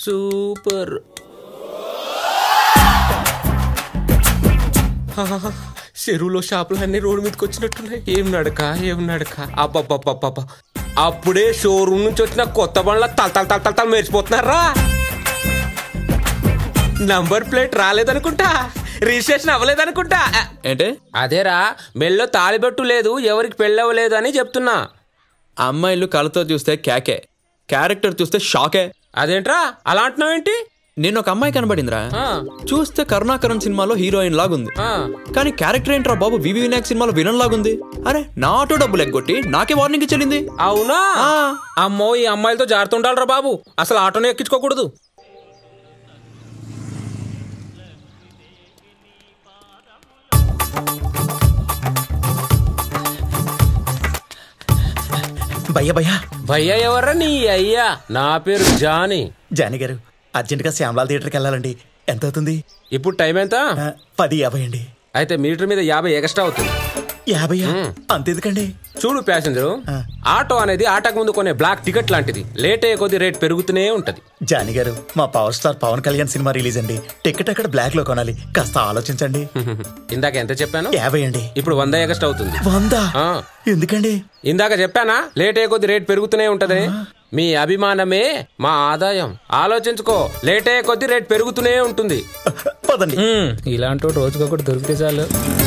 Super ఆహా, చెరువులో షాపులు అన్ని రోడ్డు మీదకి వచ్చినట్టున్నాయి ఏం నడక ఏం నడక అబ్బబ్బబ్బబ్బబ్బ అప్పుడే షోరూమ్ నుంచి వచ్చిన కొత్త బండ్ల తల తల తల తల తల మెరిచిపోతున్నారా నంబర్ ప్లేట్ రాలేదనుకుంటా రిజిస్ట్రేషన్ అవ్వలేదనుకుంటా ఆ, ఏంటే అదేరా మెల్లో తాలిబట్టు లేదు ఎవరికి పెళ్ళవలేదు అని చెప్తున్నా అమ్మాయిలు కళ్ళతో చూస్తే కేకే క్యారెక్టర్ చూస్తే షాకే అదేంట్రా అలా అంటున్నావేంటి నేను ఒక అమ్మాయి కనబడిందిరా ఆ, చూస్తే కరుణాకరన్ సినిమాలో హీరోయిన్ లాగుంది ఆ. కానీ క్యారెక్టర్ ఏంట్రా బాబు వివి వినాయక్ సినిమాలో విలన్ లాగుంది అరే నా ఆటో డబ్బులు ఎగ్గొట్టి నాకే వార్నింగ్ ఇచ్చెళ్ళింది అవునా ఆ. అమ్మో ఈ అమ్మాయిలతో జాగ్రత్త ఉండాలిరా బాబు అసలు ఆటోనే ఎక్కించుకోకూడదు భయ్య భయ్య భయ్యా ఎవర్రా నీ అయ్యా నా పేరు జానీ జానీ గారు అర్జెంటుగా శ్యామలాల్ థియేటర్కి వెళ్ళాలండి ఎంత అవుతుంది ఇప్పుడు టైం ఎంత ఆ, పది యాభై అండి అయితే మీటర్ మీద యాభై ఎక్స్ట్రా అవుతుంది యాభై అంతెందుకండి చూడు ప్యాసింజరు ఆ. ఆటో అనేది ఆటకు ముందు కొనే బ్లాక్ టికెట్ లాంటిది లేట్ అయ్యే కొద్ది రేట్ పెరుగుతూనే ఉంటది జానీ గారు మా పవర్ స్టార్ పవన్ కళ్యాణ్ సినిమా రిలీజ్ అండి టికెట్ అక్కడ బ్లాక్ లో కొనాలి కాస్త ఆలోచించండి ఇందాక ఎంత చెప్పాను యాభై అండి ఇప్పుడు వంద ఎక్స్ట్రా అవుతుంది వంద ఆ. ఎందుకండి ఇందాక చెప్పానా లేట్ అయ్యే కొద్ది రేట్ పెరుగుతూనే ఉంటది మీ అభిమానమే మా ఆదాయం ఆలోచించుకో లేట్ అయ్యే కొద్ది రేట్ పెరుగుతూనే ఉంటుంది పదండి ఇలాంటి రోజుకొకటి దొరికితే చాలు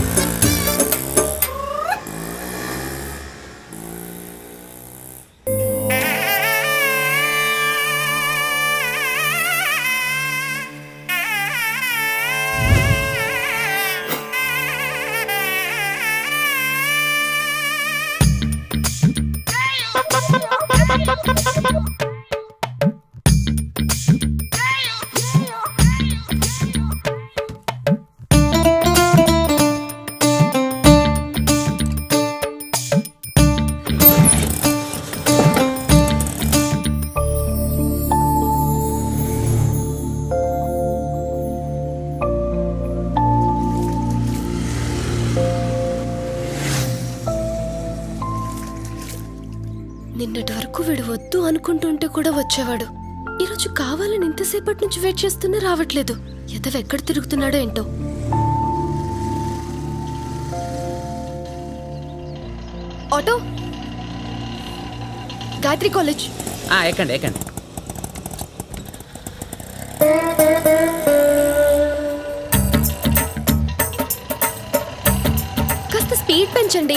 నిన్నటి వరకు వీడు వద్దు అనుకుంటుంటే కూడా వచ్చేవాడు ఈరోజు కావాలని ఇంతసేపటి నుంచి వెయిట్ చేస్తున్నా రావట్లేదు ఎదవ ఎక్కడ తిరుగుతున్నాడో ఏంటో ఆటో గాయత్రి కాలేజ్ ఎక్కండి ఎక్కండి కాస్త స్పీడ్ పెంచండి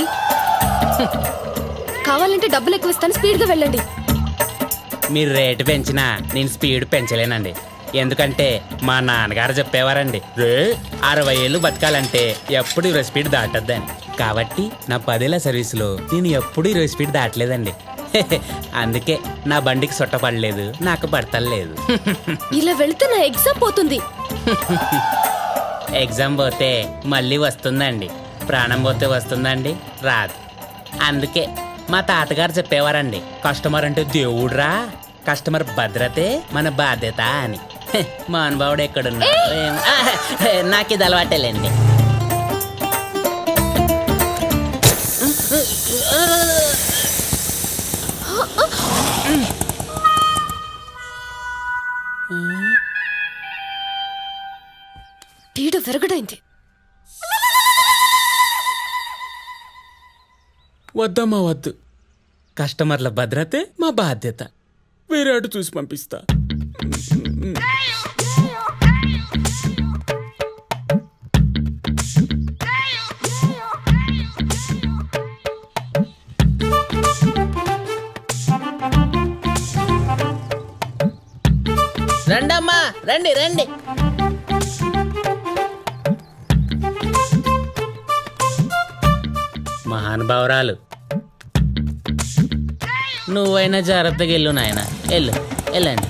కావాలంటే డబ్బులు ఎక్కువ ఇస్తాను స్పీడ్గా వెళ్ళండి మీరు రేటు పెంచినా నేను స్పీడ్ పెంచలేనండి ఎందుకంటే మా నాన్నగారు చెప్పేవారండి రే అరవై ఏళ్ళు బతకాలంటే ఎప్పుడు ఇరవై స్పీడ్ దాటద్దని కాబట్టి నా పదేళ్ల సర్వీసులో నేను ఎప్పుడు ఇరవై స్పీడ్ దాటలేదండి అందుకే నా బండికి సొట్టపడలేదు నాకు పడతలేదు ఇలా వెళ్తే నా ఎగ్జామ్ పోతుంది ఎగ్జామ్ పోతే మళ్ళీ వస్తుందండి ప్రాణం పోతే వస్తుందండి రాదు అందుకే మా తాతగారు చెప్పేవారండి కస్టమర్ అంటే దేవుడురా కస్టమర్ భద్రతే మన బాధ్యత అని హె, మా అనుభవుడు ఎక్కడున్నాడు ఏం- ఆ, హె, నాకు ఇది అలవాటేలేండి పీడ విరగడైంది వద్దమ్మా వద్దు కస్టమర్ల భద్రతే మా బాధ్యత వేరే అటు చూసి పంపిస్తా రండమ్మా రండి రండి మహానుభావురాలు నువ్వైనా జాగ్రత్తగా వెళ్ళు నాయన వెళ్ళు వెళ్ళండి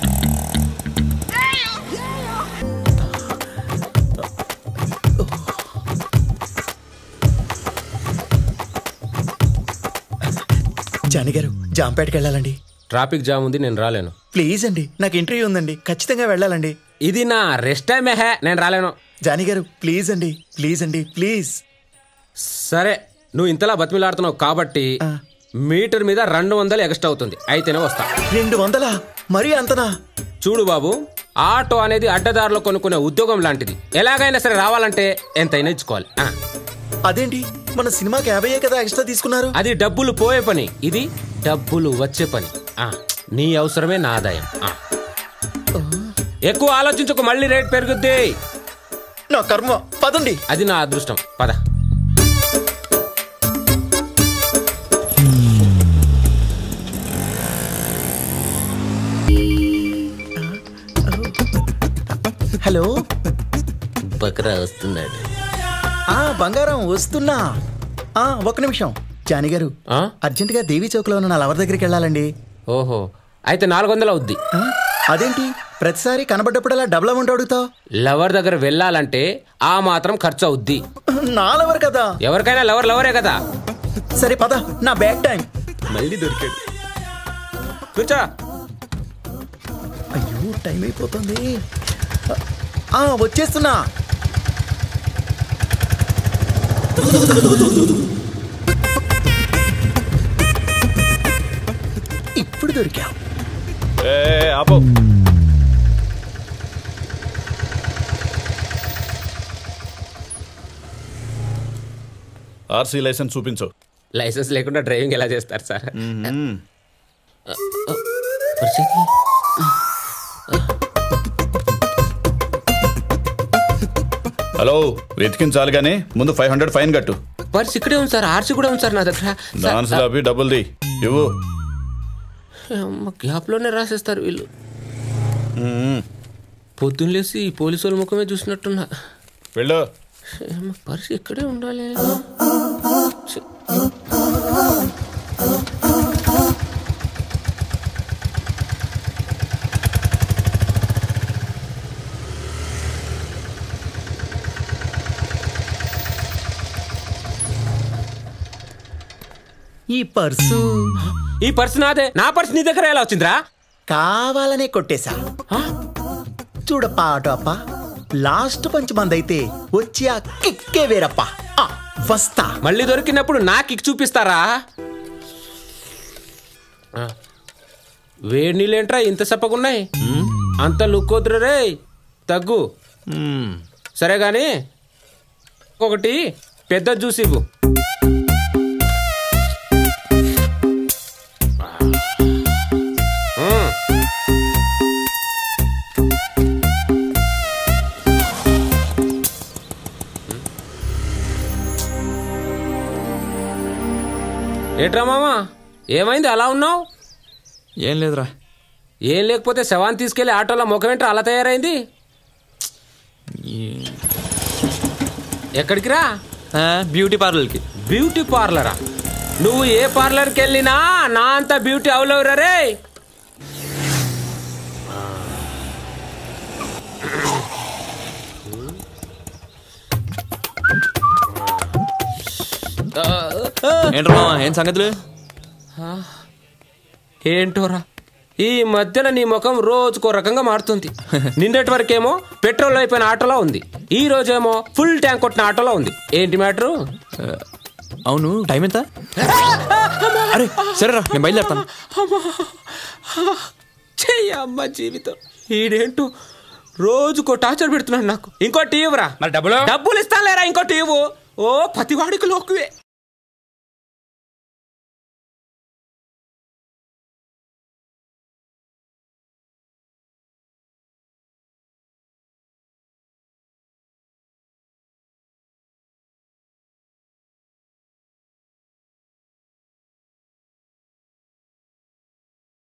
జానీ గారు జాంపేటకి వెళ్ళాలండి ట్రాఫిక్ జామ్ ఉంది నేను రాలేను ప్లీజ్ అండి నాకు ఇంటర్వ్యూ ఉందండి ఖచ్చితంగా వెళ్ళాలండి ఇది నా రెస్ట్ టైమే హే నేను రాలేను జానీ గారు ప్లీజ్ అండి ప్లీజ్ అండి ప్లీజ్ సరే నువ్వు ఇంతలా బతిమిలాడుతున్నావు కాబట్టి మీటర్ మీద రెండు వందలు ఎక్స్ట్రా అవుతుంది అయితేనే వస్తా రెండు వందలా మరీ అంతనా చూడు బాబు ఆటో అనేది అడ్డదారిలో కొనుక్కునే ఉద్యోగం లాంటిది ఎలాగైనా సరే రావాలంటే ఎంతైనా ఇచ్చుకోవాలి ఆ, అదేంటి మన సినిమాకి యాభైయే కదా ఎక్స్ట్రా తీసుకున్నారు అది డబ్బులు పోయే పని ఇది డబ్బులు వచ్చే పని ఆ, నీ అవసరమే నా ఆదాయం ఆ. ఎక్కువ ఆలోచించకు మళ్ళీ రేట్ పెరుగుద్ది నా కర్మ పదండి అది నా అదృష్టం పద హలో బకరా వస్తున్నాడు ఆ బంగారం వస్తున్నా ఆ ఒక నిమిషం జానీ గారు ఆ? అర్జెంట్ గా దేవి చౌక్ లో ఉన్న నా లవర్ దగ్గరికి వెళ్ళాలండి ఓహో అయితే నాలుగు వందలు అవుద్ది ఆ? అదేంటి ప్రతిసారి కనబడ్డప్పుడల్లా డబుల్ అమౌంట్ అడుగుతావు లవర్ దగ్గర వెళ్ళాలంటే ఆ మాత్రం ఖర్చు అవుద్ది నా లవర్ కదా ఎవరికైనా లవర్ లవరే కదా సరే పద నా బ్యాక్ టైం మళ్ళీ దొరికాడు కూర్చో అయ్యో టైం అయిపోతుంది ఆ వచ్చేస్తున్నా ఇప్పుడు దొరికావు ఆపో ఆర్సీ లైసెన్స్ చూపించు లైసెన్స్ లేకుండా డ్రైవింగ్ ఎలా చేస్తారు సార్ హలో వెతికించాలి కానీ ముందు ఫైవ్ హండ్రెడ్ ఫైన్ కట్టు పర్స్ ఇక్కడే ఉంది సార్ ఆర్సీ కూడా ఉంది సార్ నా దగ్గర డాన్స్ లాపి డబ్బులు ది ఇవ్వు గ్యాప్ లోనే రాసేస్తారు వీళ్ళు పొద్దున్న లేసి పోలీసు వాళ్ళ ముఖమే చూసినట్టున్నా వెళ్ళు ఏమ్మ, పర్స్ ఇక్కడే ఉండాలి ఛీ. ఈ పర్సు ఈ పర్స్ నాదే నా పర్స్ నీ దగ్గర ఎలా వచ్చిందిరా కావాలనే కొట్టేశా ఆ? చూడప్పా ఆటో అప్ప లాస్ట్ పంచ్ మంది అయితే వచ్చి ఆ కిక్కే వేరప్ప ఆ, వస్తా మళ్ళీ దొరికినప్పుడు నా కిక్ చూపిస్తారా ఆ. వేడి నీళ్ళేంట్రా ఇంత సప్పగున్నాయి అంత లుక్ వద్దురు రే తగ్గు సరే గాని ఒకటి పెద్ద జ్యూస్ ఇవ్వు మ్మ్. ఏంట్రా మామా ఏమైంది అలా ఉన్నావు ఏం లేదురా ఏం లేకపోతే శవాన్ని తీసుకెళ్లి ఆటోలో ముఖం ఏంట్రా అలా తయారైంది ఎక్కడికి రా ఆ, బ్యూటీ పార్లర్కి బ్యూటీ పార్లరా నువ్వు ఏ పార్లర్కి వెళ్ళినా నా అంత బ్యూటీ అవలేవురా రే ఏంట్రా మామ, ఏం సంగతులు ఏంటోరా ఈ మధ్యన నీ ముఖం రోజుకో రకంగా మారుతుంది నిన్నటి వరకేమో పెట్రోల్ అయిపోయిన ఆటోలో ఉంది ఈ రోజేమో ఫుల్ ట్యాంక్ కొట్టిన ఆటోలో ఉంది ఏంటి మ్యాటరు ఆ, అవును టైం ఎంత అరే సరేరా నేను బయలుదేరుతాను చెయ్య అమ్మ జీవితం ఈడేంటో రోజుకో టార్చర్ పెడుతున్నాడు నాకు ఇంకో టీవరా మరి డబ్బులు డబ్బులు ఇస్తానులేరా ఇంకో టీవు ఓ పతివాడికి లోకువే